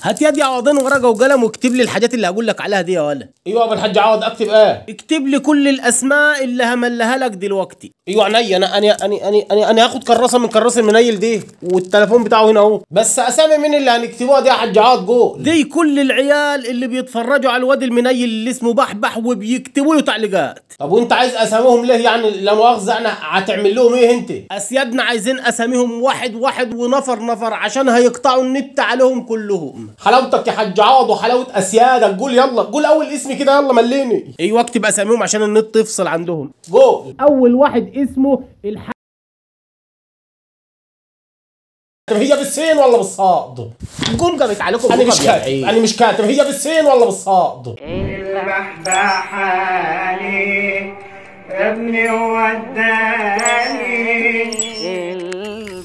هات يدي عوضين ورقه وقلم واكتب لي الحاجات اللي هقول لك عليها دي يا ولا ايوه يا ابو الحاج عوض اكتب ايه اكتب لي كل الاسماء اللي هملها لك دلوقتي ايوه عينيا انا انا انا انا انا, أنا هاخد كراسه من كراس المنيل دي والتليفون بتاعه هنا اهو بس اسامي مين اللي هنكتبوها دي يا حاج عوض جول دي كل العيال اللي بيتفرجوا على الواد المنيل اللي اسمه بحبح وبيكتبوا له تعليقات طب وانت عايز اساميهم ليه يعني لا مؤاخذه انا هتعمل لهم ايه انت اسيادنا عايزين اساميهم واحد واحد ونفر نفر عشان هيقطعوا النت عليهم كلهم حلاوتك يا حاج عوض وحلاوه اسيادك قول يلا قول اول اسم كده يلا مليني ايوه اكتب اساميهم عشان النت يفصل عندهم جول اول واحد اسمه الح... طب هي بالسين ولا بالصاد قوم قامت عليكم انا مش ركب يا كاتب عيد. انا مش كاتب هي بالسين ولا بالصاد البحبحاني ابني وداني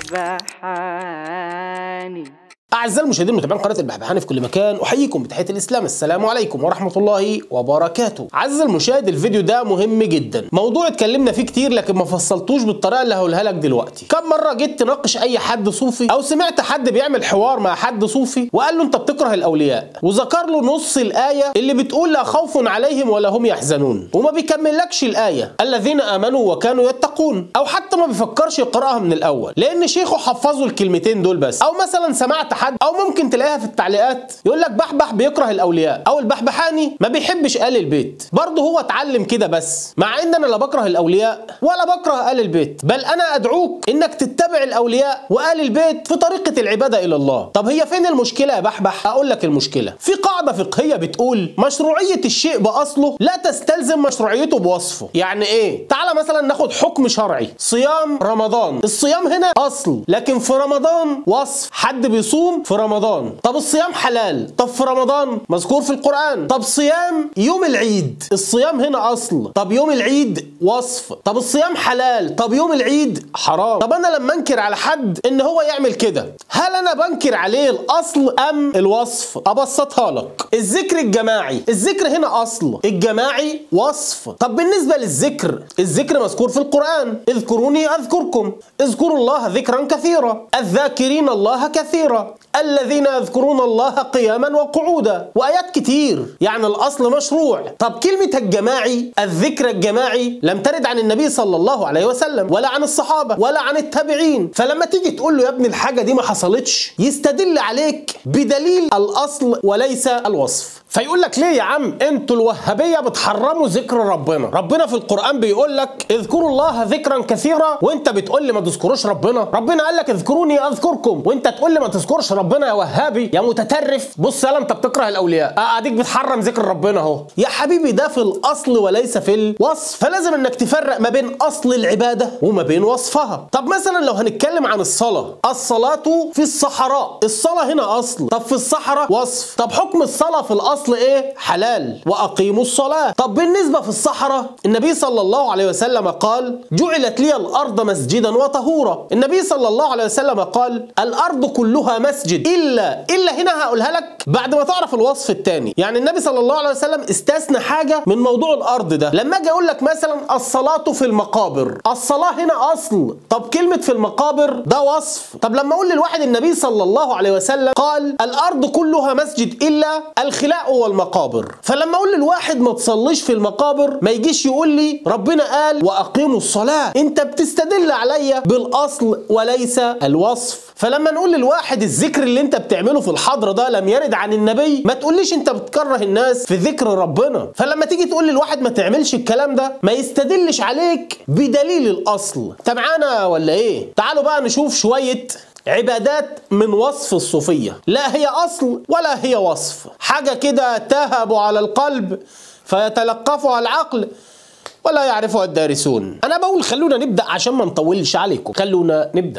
البحبحاني أعزائي المشاهدين متابعين قناة البحبحاني في كل مكان أحييكم بتحية الإسلام السلام عليكم ورحمة الله وبركاته عزيزي المشاهد الفيديو ده مهم جدا موضوع اتكلمنا فيه كتير لكن ما فصلتوش بالطريقة اللي هقولها لك دلوقتي كم مرة جيت تناقش أي حد صوفي أو سمعت حد بيعمل حوار مع حد صوفي وقال له أنت بتكره الأولياء وذكر له نص الآية اللي بتقول لا خوف عليهم ولا هم يحزنون وما بيكملكش الآية الذين آمنوا وكانوا يتقون أو حتى ما بيفكرش يقرأها من الأول لأن شيخه حفظه الكلمتين دول بس أو مثلا سمعت حد او ممكن تلاقيها في التعليقات يقول لك بحبح بيكره الاولياء او البحبحاني ما بيحبش ال البيت برضه هو اتعلم كده بس مع ان انا لا بكره الاولياء ولا بكره ال البيت بل انا ادعوك انك تتبع الاولياء وال البيت في طريقه العباده الى الله طب هي فين المشكله يا بحبح اقول لك المشكله في قاعده فقهيه بتقول مشروعيه الشيء باصله لا تستلزم مشروعيته بوصفه يعني ايه تعالى مثلا ناخد حكم شرعي صيام رمضان الصيام هنا اصل لكن في رمضان وصف حد بيصوم في رمضان طب الصيام حلال طب في رمضان مذكور في القرآن طب صيام يوم العيد الصيام هنا أصل طب يوم العيد وصف طب الصيام حلال طب يوم العيد حرام طب أنا لما أنكر على حد إن هو يعمل كده هل أنا بنكر عليه الأصل أم الوصف أبسطها لك الذكر الجماعي الذكر هنا أصل الجماعي وصف طب بالنسبة للذكر الذكر مذكور في القرآن اذكروني أذكركم اذكروا الله ذكرا كثيرا الذاكرين الله كثيرا الذين يذكرون الله قياما وقعودا وايات كتير يعني الاصل مشروع طب كلمه الجماعي الذكر الجماعي لم ترد عن النبي صلى الله عليه وسلم ولا عن الصحابه ولا عن التابعين فلما تيجي تقول له يا ابني الحاجه دي ما حصلتش يستدل عليك بدليل الاصل وليس الوصف فيقول لك ليه يا عم انتوا الوهابيه بتحرموا ذكر ربنا ربنا في القران بيقول لك اذكروا الله ذكرا كثيرا وانت بتقول لي ما تذكروش ربنا ربنا قال لك اذكروني اذكركم وانت تقول لي ما تذكرش ربنا يا وهابي يا متترف بص يلا انت بتكره الاولياء اه اديك بتحرم ذكر ربنا اهو يا حبيبي ده في الاصل وليس في الوصف فلازم انك تفرق ما بين اصل العباده وما بين وصفها طب مثلا لو هنتكلم عن الصلاه الصلاه في الصحراء الصلاه هنا اصل طب في الصحراء وصف طب حكم الصلاه في الاصل ايه حلال واقيموا الصلاه طب بالنسبه في الصحراء النبي صلى الله عليه وسلم قال جعلت لي الارض مسجدا وطهورا النبي صلى الله عليه وسلم قال الارض كلها مسجد الا الا هنا هقولها لك بعد ما تعرف الوصف الثاني يعني النبي صلى الله عليه وسلم استثنى حاجه من موضوع الارض ده لما اجي اقول لك مثلا الصلاه في المقابر الصلاه هنا اصل طب كلمه في المقابر ده وصف طب لما اقول للواحد النبي صلى الله عليه وسلم قال الارض كلها مسجد الا الخلاء والمقابر فلما اقول للواحد ما تصليش في المقابر ما يجيش يقول لي ربنا قال واقيموا الصلاه انت بتستدل عليا بالاصل وليس الوصف فلما نقول للواحد الذكر اللي انت بتعمله في الحضره ده لم يرد عن النبي ما تقوليش انت بتكره الناس في ذكر ربنا فلما تيجي تقول للواحد ما تعملش الكلام ده ما يستدلش عليك بدليل الاصل انت معانا ولا ايه تعالوا بقى نشوف شويه عبادات من وصف الصوفيه لا هي اصل ولا هي وصف حاجه كده تهب على القلب فيتلقفها العقل ولا يعرفها الدارسون انا بقول خلونا نبدا عشان ما نطولش عليكم خلونا نبدا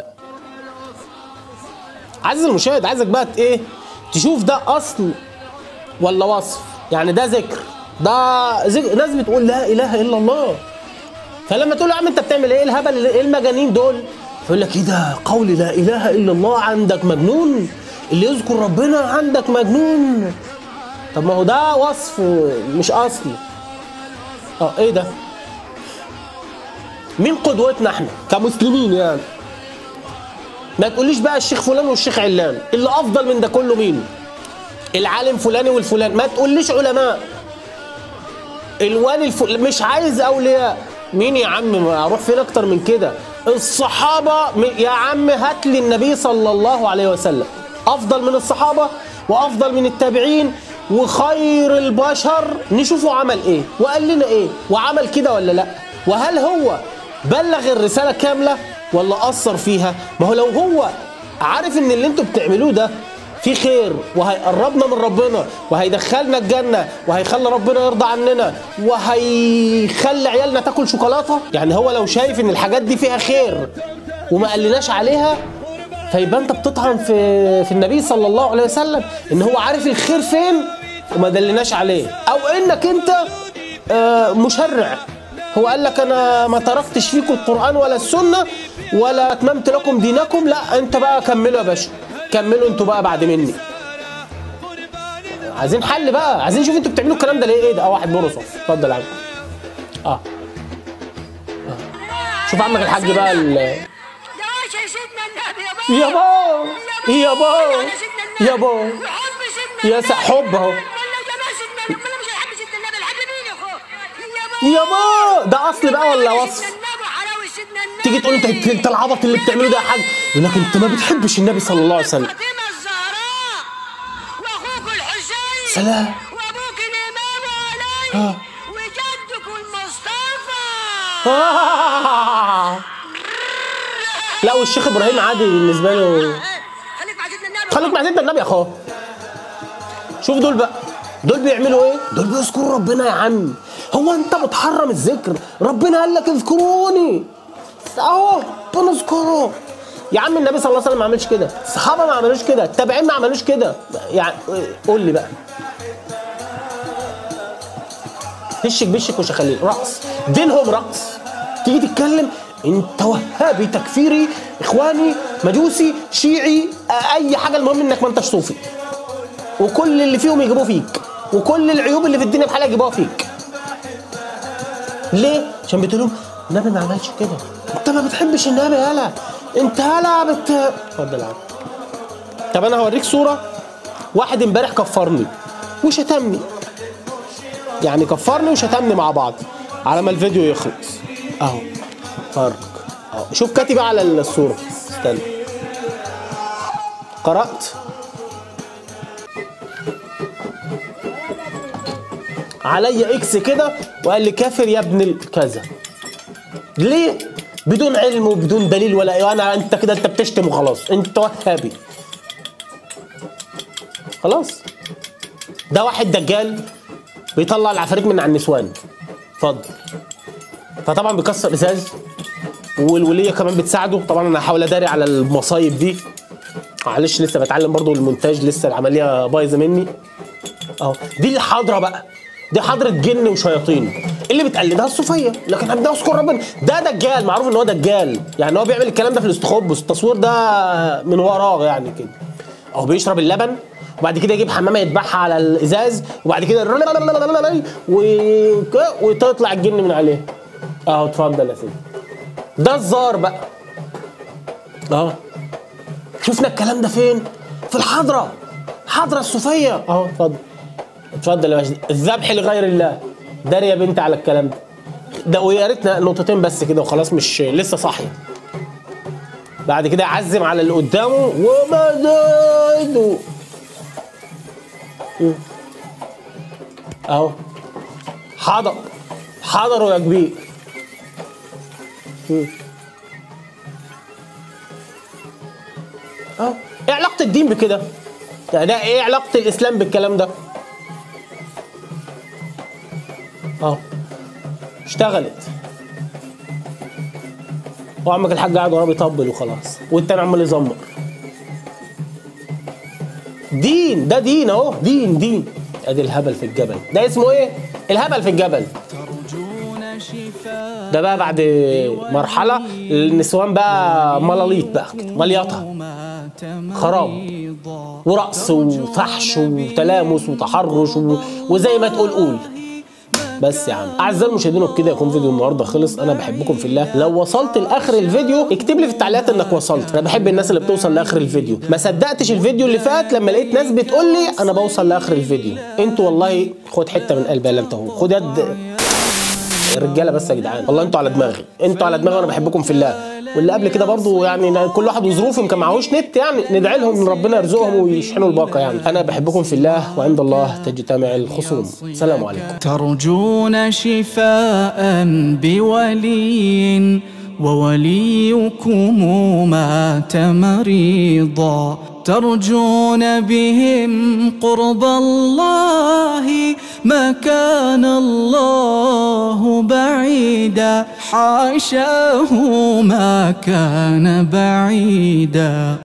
عزيزي المشاهد عايزك بقى ايه تشوف ده اصل ولا وصف يعني ده ذكر ده ذكر ناس بتقول لا اله الا الله فلما تقول له يا عم انت بتعمل ايه الهبل ايه المجانين دول فيقول لك ايه ده قول لا اله الا الله عندك مجنون اللي يذكر ربنا عندك مجنون طب ما هو ده وصف مش اصل اه ايه ده مين قدوتنا احنا كمسلمين يعني ما تقوليش بقى الشيخ فلان والشيخ علان اللي افضل من ده كله مين العالم فلاني والفلان ما تقوليش علماء الوالي الفل... مش عايز اولياء مين يا عم اروح فين اكتر من كده الصحابه م... يا عم هات لي النبي صلى الله عليه وسلم افضل من الصحابه وافضل من التابعين وخير البشر نشوفه عمل ايه وقال لنا ايه وعمل كده ولا لا وهل هو بلغ الرساله كامله ولا قصر فيها ما هو لو هو عارف ان اللي انتوا بتعملوه ده في خير وهيقربنا من ربنا وهيدخلنا الجنة وهيخلي ربنا يرضى عننا وهيخلي عيالنا تاكل شوكولاتة يعني هو لو شايف ان الحاجات دي فيها خير وما قالناش عليها فيبقى انت بتطعن في في النبي صلى الله عليه وسلم ان هو عارف الخير فين وما دلناش عليه او انك انت آه، مشرع هو قال لك انا ما تركتش فيكم القران ولا السنه ولا اتممت لكم دينكم لا انت بقى كملوا يا باشا كملوا انتوا بقى بعد مني عايزين حل بقى عايزين نشوف انتوا بتعملوا الكلام ده ليه ايه ده اه واحد بورصه اتفضل يا عم اه آه. شوف عمك الحاج بقى ال... ده عاش يا سيدنا النبي يا بابا يا بابا يا بابا على سيدنا النبي يا بابا وحب سيدنا يا النبي. س- حب اهو ولا جمال سيدنا النبي ولا مش هيحب سيدنا النبي الحب مين يا اخو يا بابا ده اصل بقى ولا حلاوة وصف سيدنا النبي حلاوة سيدنا النبي تيجي تقول انت انت العبط اللي بتعمله ده يا حاج يقول لك انت ما بتحبش النبي صلى الله عليه وسلم فاطمة الزهراء واخوك الحسين سلام. وابوك الامام آه. علي وجدك المصطفى لا والشيخ ابراهيم عادي بالنسبه له خليك مع سيدنا النبي خليك مع سيدنا النبي يا اخويا شوف دول بقى دول بيعملوا ايه دول بيذكروا ربنا يا عم هو انت بتحرم الذكر ربنا قال لك اذكروني اهو بنذكره يا عم النبي صلى الله عليه وسلم ما عملش كده الصحابه ما عملوش كده التابعين ما عملوش كده يعني قول لي بقى هشك بشك وشخليل رقص دينهم رقص تيجي تتكلم انت وهابي تكفيري اخواني مجوسي شيعي اي حاجه المهم انك ما انتش صوفي وكل اللي فيهم يجيبوه فيك وكل العيوب اللي في الدنيا بحالها يجيبوها فيك ليه عشان بتقول لهم النبي ما عملش كده انت ما بتحبش النبي يالا انت يالا بت اتفضل يا عم طب انا هوريك صوره واحد امبارح كفرني وشتمني يعني كفرني وشتمني مع بعض على ما الفيديو يخلص اهو فرق اهو شوف كاتب على الصوره استنى قرات عليا اكس كده وقال لي كافر يا ابن الكذا ليه بدون علم وبدون دليل ولا انا انت كده انت بتشتم وخلاص انت وهابي خلاص ده واحد دجال بيطلع العفاريت من على النسوان اتفضل فطبعا بيكسر ازاز والوليه كمان بتساعده طبعا انا هحاول اداري على المصايب دي معلش لسه بتعلم برضو المونتاج لسه العمليه بايظه مني اهو دي الحضره بقى دي حضره جن وشياطين اللي بتقلدها الصوفيه لكن انا بدي اذكر ربنا ده دجال معروف ان هو دجال يعني هو بيعمل الكلام ده في الاستخبص التصوير ده من وراه يعني كده اهو بيشرب اللبن وبعد كده يجيب حمامه يذبحها على الازاز وبعد كده و- وتطلع الجن من عليه اهو اتفضل يا سيدي ده الزار بقى اهو شفنا الكلام ده فين في الحضره حضره الصوفيه اهو اتفضل اتفضل يا باشا الذبح لغير الله داري يا بنت على الكلام ده ده ويا ريتنا نقطتين بس كده وخلاص مش لسه صاحيه بعد كده يعزم على اللي قدامه وما زادوا مم. اهو حضر حضروا يا كبير مم. اهو ايه علاقة الدين بكده؟ يعني ده ايه علاقة الاسلام بالكلام ده؟ اهو اشتغلت وعمك الحاج قاعد وراه بيطبل وخلاص والتاني عمال يزمر دين ده دين اهو دين دين ادي الهبل في الجبل ده اسمه ايه الهبل في الجبل ده بقى بعد مرحلة النسوان بقى ملاليط بقى كده، مليطة خراب ورقص وفحش وتلامس وتحرش و... وزي ما تقول قول بس يا عم اعزائي المشاهدين وبكده يكون فيديو النهارده خلص انا بحبكم في الله لو وصلت لاخر الفيديو اكتب لي في التعليقات انك وصلت انا بحب الناس اللي بتوصل لاخر الفيديو ما صدقتش الفيديو اللي فات لما لقيت ناس بتقول لي انا بوصل لاخر الفيديو انتوا والله خد حته من قلبي يلا انت هو خد يد الرجاله بس يا جدعان والله انتوا على دماغي انتوا على دماغي وانا بحبكم في الله واللي قبل كده برضو يعني كل واحد وظروفه يمكن معهوش نت يعني ندعي لهم ان ربنا يرزقهم ويشحنوا الباقه يعني انا بحبكم في الله وعند الله تجتمع الخصوم سلام عليكم ترجون شفاء بولي ووليكم مات مريضا ترجون بهم قرب الله ما كان الله بعيدا حاشاه ما كان بعيدا